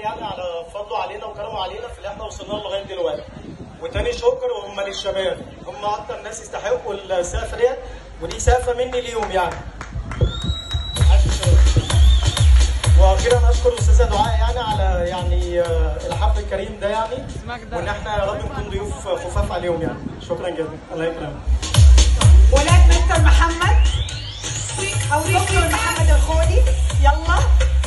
يعني على فضله علينا وكرمه علينا في اللي احنا وصلنا له لغايه دلوقتي وتاني شكر هم للشباب هم اكتر ناس يستحقوا السقفه ديت ودي سقفه مني ليهم يعني واخيرا اشكر الاستاذه دعاء يعني على يعني آه، الحفل الكريم ده يعني وان احنا يا رب نكون ضيوف خفاف عليهم يعني شكرا جدا الله يكرمك ولاد مستر محمد او دكتور محمد الخولي يلا